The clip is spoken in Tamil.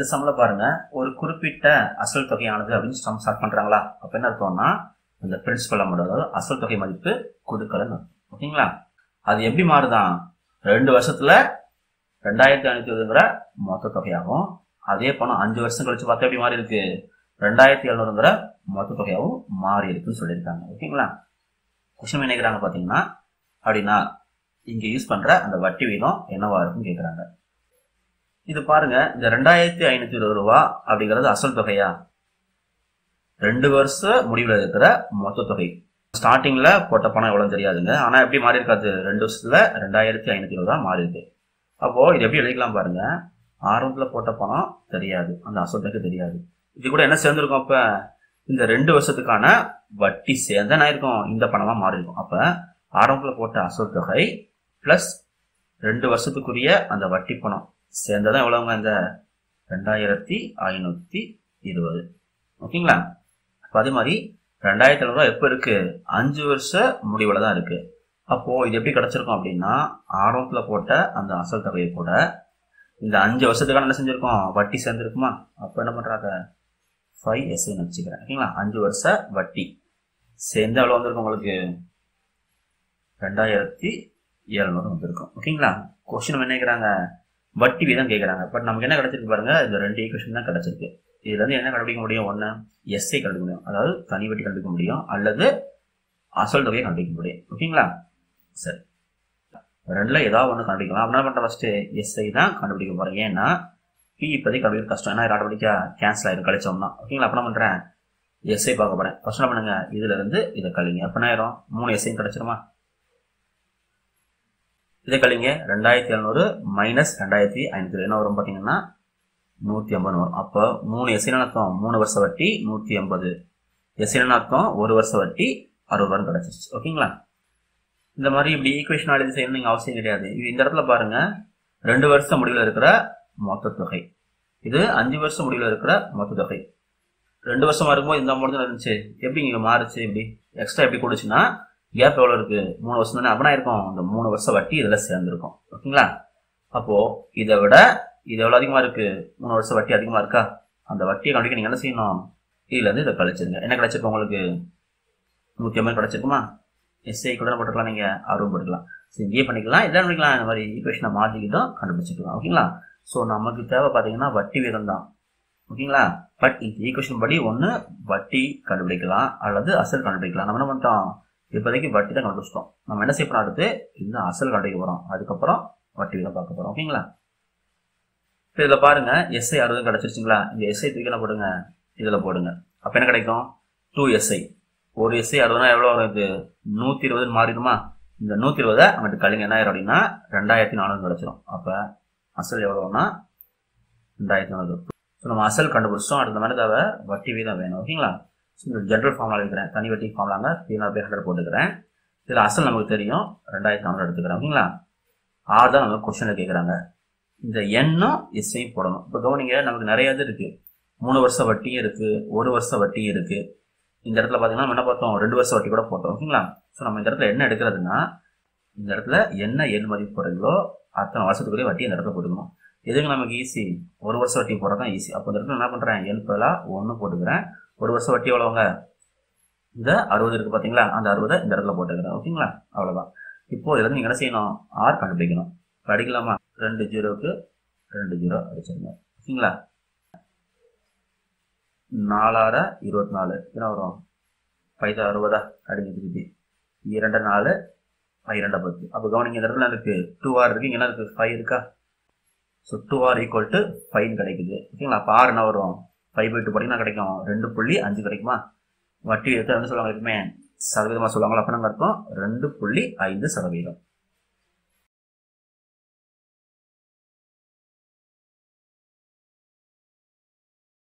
இந்த சம்ல பாருங்க ஒரு குறிப்பிட்ட அசல் தொகையானது அப்படின்னு சம் ஸ்டார்ட் பண்றாங்களா அப்ப என்ன அர்த்தம்னா அந்த பிரின்சிபல் அமௌண்ட் அதாவது அசல் தொகை மதிப்பு கொடுக்கலன்னு அர்த்தம். ஓகேங்களா அது எப்படி மாறுதான் ரெண்டு வருஷத்துல ரெண்டாயிரத்தி ஐநூத்தி இருபதுங்கிற மொத்த தொகையாகும் அதே பணம் அஞ்சு வருஷம் கழிச்சு பார்த்தா எப்படி மாறி இருக்கு ரெண்டாயிரத்தி எழுநூறுங்கிற மொத்த தொகையாகவும் மாறி இருக்குன்னு சொல்லியிருக்காங்க ஓகேங்களா கொஸ்டின் நினைக்கிறாங்க பாத்தீங்கன்னா அப்படின்னா இங்க யூஸ் பண்ற அந்த வட்டி வீதம் என்னவா இருக்குன்னு கேக்குறாங்க இது பாருங்க இந்த ரெண்டாயிரத்தி ஐநூத்தி இருபது ரூபா அப்படிங்கிறது அசல் தொகையா ரெண்டு வருஷ முடிவுல இருக்கிற மொத்த தொகை ஸ்டார்டிங்ல போட்ட பணம் எவ்வளவு தெரியாதுங்க ஆனா எப்படி மாறி இருக்காது ரெண்டு வருஷத்துல ரெண்டாயிரத்தி ஐநூத்தி இருபது ரூபா மாறி இருக்கு அப்போ இது எப்படி எழுதிக்கலாம் பாருங்க ஆரம்பத்துல போட்ட பணம் தெரியாது அந்த அசல் தொகை தெரியாது இது கூட என்ன சேர்ந்துருக்கும் அப்ப இந்த ரெண்டு வருஷத்துக்கான வட்டி சேர்ந்து என்ன இருக்கும் இந்த பணமா மாறி இருக்கும் அப்ப ஆரம்பத்துல போட்ட அசல் தொகை பிளஸ் ரெண்டு வருஷத்துக்குரிய அந்த வட்டி பணம் சேர்ந்ததான் எவ்வளவுங்க இந்த ரெண்டாயிரத்தி ஐநூத்தி இருபது ஓகேங்களா அப்ப அதே மாதிரி ரெண்டாயிரத்தி ஐநூறுரூவா எப்போ இருக்கு அஞ்சு வருஷ முடிவுல தான் இருக்கு அப்போ இது எப்படி கிடைச்சிருக்கும் அப்படின்னா ஆரம்பத்துல போட்ட அந்த அசல் தொகையை கூட இந்த அஞ்சு வருஷத்துக்கான என்ன செஞ்சிருக்கோம் வட்டி சேர்ந்துருக்குமா அப்போ என்ன பண்றாங்க ஃபைவ் எஸ்ஐன்னு வச்சுக்கிறேன் ஓகேங்களா அஞ்சு வருஷ வட்டி சேர்ந்து எவ்வளோ வந்திருக்கும் உங்களுக்கு ரெண்டாயிரத்தி எழுநூறு வந்திருக்கும் ஓகேங்களா கொஸ்டின் என்ன கேட்குறாங்க வட்டி வீதம் கேட்குறாங்க பட் நமக்கு என்ன கிடைச்சிருக்கு பாருங்க இந்த ரெண்டு ஈக்குவேஷன் தான் கிடைச்சிருக்கு இதுல இருந்து என்ன கண்டுபிடிக்க முடியும் ஒன்று எஸ்ஐ கண்டுபிடிக்க முடியும் அதாவது தனி வட்டி கண்டுபிடிக்க முடியும் அல்லது அசல் தொகையை கண்டுபிடிக்க முடியும் ஓகேங்களா சரி ரெண்டுல ஏதாவது ஒன்று கண்டுபிடிக்கலாம் அப்படின்னா பண்ணுற ஃபர்ஸ்ட் எஸ்ஐ தான் கண்டுபிடிக்க போறேன் ஏன்னா பி இப்போதைக்கு கண்டுபிடிக்க கஷ்டம் ஏன்னா ஆட்டோமேட்டிக்காக கேன்சல் ஆயிரும் கழிச்சோம்னா ஓகேங்களா அப்போ என்ன பண்றேன் எஸ்ஐ பார்க்க போறேன் ஃபர்ஸ்ட் என்ன பண்ணுங்க இதுல இருந்து இதை கழிங்க அப்போ என்ன ஆயிரும் மூணு எஸ்ஐ கிடைச்சிருமா இதை கழிங்க ரெண்டாயிரத்தி எழுநூறு மைனஸ் ரெண்டாயிரத்தி ஐநூத்தி என்ன வரும் பார்த்தீங்கன்னா நூற்றி ஐம்பது வரும் அப்போ மூணு எஸ்ஐ அர்த்தம் மூணு வருஷ வட்டி நூற்றி ஐம்பது எஸ்ஐ அர்த்தம் ஒரு வருஷ வட்டி அறுபது ரூபான்னு கிடச்சிருச்சு ஓகேங்களா இந்த மாதிரி இப்படி ஈக்குவேஷன் அனாலிசிஸ் செய்யணும் நீங்கள் அவசியம் கிடையாது இது இந்த இடத்துல பாருங்க ரெண்டு வருஷம் முடிவில் இருக்கிற மொத்த தொகை இது அஞ்சு வருஷம் முடிவில் இருக்கிற மொத்த தொகை ரெண்டு வருஷமா இருக்கும்போது இந்த அமௌண்ட் தான் இருந்துச்சு எப்படி இங்கே மாறுச்சு இப்படி எக்ஸ்ட்ரா எப்படி கொடுச்சுன்னா கேப் எவ்வளோ இருக்கு மூணு வருஷம் தானே அப்படின்னா இருக்கும் இந்த மூணு வருஷம் வட்டி இதில் சேர்ந்துருக்கும் ஓகேங்களா அப்போ இதை விட இது எவ்வளோ அதிகமாக இருக்கு மூணு வருஷம் வட்டி அதிகமாக இருக்கா அந்த வட்டியை கண்டிப்பாக நீங்கள் என்ன செய்யணும் இதுல இருந்து இதை கழிச்சிருங்க என்ன கிடைச்சிருக்கும் உங்களுக்கு நூற்றி ஐம்பது கிடைச்சிருக்குமா எஸ்ஐ கூட போட்டுக்கலாம் நீங்கள் அறுபது போட்டுக்கலாம் சரி இங்கேயே பண்ணிக்கலாம் இதான் பண்ணிக்கலாம் இந்த மாதிரி ஈக்குவேஷனை மாற்றிக்கிட்டும் கண்டுபிடிச்சிக்கலாம் ஓகேங்களா ஸோ நமக்கு தேவை பார்த்தீங்கன்னா வட்டி வீதம் தான் ஓகேங்களா பட் இந்த ஈக்குவேஷன் படி ஒன்று வட்டி கண்டுபிடிக்கலாம் அல்லது அசல் கண்டுபிடிக்கலாம் நம்ம என்ன பண்ணிட்டோம் இப்போதைக்கு வட்டி தான் கண்டுபிடிச்சிட்டோம் நம்ம என்ன செய்ய போறோம் அடுத்து இந்த அசல் கண்டுபிடிக்க போகிறோம் அதுக்கப்புறம் வட்டி வீதம் பார்க்க போகிறோம் ஓகேங்களா இப்போ இதில் பாருங்க எஸ்ஐ அறுபது கிடச்சிருச்சுங்களா இந்த எஸ்ஐ தூக்கி என்ன போடுங்க இதில் போடுங்க அப்போ என்ன கிடைக்கும் டூ எஸ்ஐ ஒரு எஸ்ஐ அறுபதுனா எவ்வளோ வரும் இது நூற்றி இருபதுன்னு மாறிடுமா இந்த நூற்றி இருபதை அங்கிட்டு கழிங்க என்ன ஆயிரும் அப்படின்னா ரெண்டாயிரத்தி நானூறு கிடச்சிரும் அப்போ அசல் எவ்வளோன்னா ரெண்டாயிரத்தி நானூறு ஸோ நம்ம அசல் கண்டுபிடிச்சோம் அடுத்த மாதிரி தேவை வட்டி வீதம் வேணும் ஓகேங்களா ஸோ இந்த ஜென்ரல் ஃபார்முலா இருக்கிறேன் தனி வட்டி ஃபார்முலாங்க த்ரீ நாட் பை ஹண்ட்ரட் போட்டுக்கிறேன் இதில் அசல் நமக்கு தெரியும் ரெண்டாயிரத்தி நானூறு எடுத்துக்கிறேன் ஓகேங்களா ஆறு தான் நமக்கு கொஸ்டினில் கேட்குறாங்க இந்த எண்ணும் எஸ்ஐயும் போடணும் இப்போ கவனிங்க நமக்கு நிறைய இது இருக்கு மூணு வருஷம் வட்டியும் இருக்கு ஒரு வருஷம் வட்டியும் இருக்கு இந்த இடத்துல பார்த்தீங்கன்னா நம்ம என்ன பார்த்தோம் ரெண்டு வருஷம் வட்டி கூட போட்டோம் ஓகேங்களா ஸோ நம்ம இந்த இடத்துல என்ன எடுக்கிறதுனா இந்த இடத்துல என்ன எண் மதிப்பு போடுறீங்களோ அத்தனை வருஷத்துக்குரிய வட்டி இந்த இடத்துல போட்டுக்கணும் எதுக்கு நமக்கு ஈஸி ஒரு வருஷம் வட்டி போடுறது தான் ஈஸி அப்போ இந்த இடத்துல என்ன பண்ணுறேன் எண் பதிலாக ஒன்று போட்டுக்கிறேன் ஒரு வருஷம் வட்டி எவ்வளோங்க இந்த அறுபது இருக்கு பார்த்தீங்களா அந்த அறுபதை இந்த இடத்துல போட்டுக்கிறேன் ஓகேங்களா அவ்வளோதான் இப்போ இதுல இருந்து நீங்கள் என்ன செய்யணும் ஆர் கண்டுபிடிக்கணும் இப்போ அடிக்கலாமா ரெண்டு ஜீரோக்கு ரெண்டு ஜீரோ அடிச்சிருங்க ஓகேங்களா நாலாற இருபத்தி நாலு என்ன வரும் பைதா அறுபதா அடிங்க திருப்பி இரண்டு நாலு இரண்டா பத்து அப்போ கவனிங்க இந்த இடத்துல இருக்கு டூ ஆர் இருக்கு இங்க என்ன இருக்கு ஃபைவ் இருக்கா so two R equal to five கிடைக்குது ஓகேங்களா அப்போ ஆறு என்ன வரும் ஃபைவ் பை டூ படிங்கன்னா கிடைக்கும் ரெண்டு புள்ளி அஞ்சு கிடைக்குமா வட்டி எடுத்து என்ன சொல்லுவாங்க எப்பவுமே சதவீதமாக சொல்லுவாங்களா அப்போ நம்ம அர்த்தம் ரெண்டு புள்ளி ஐந்து சதவீதம்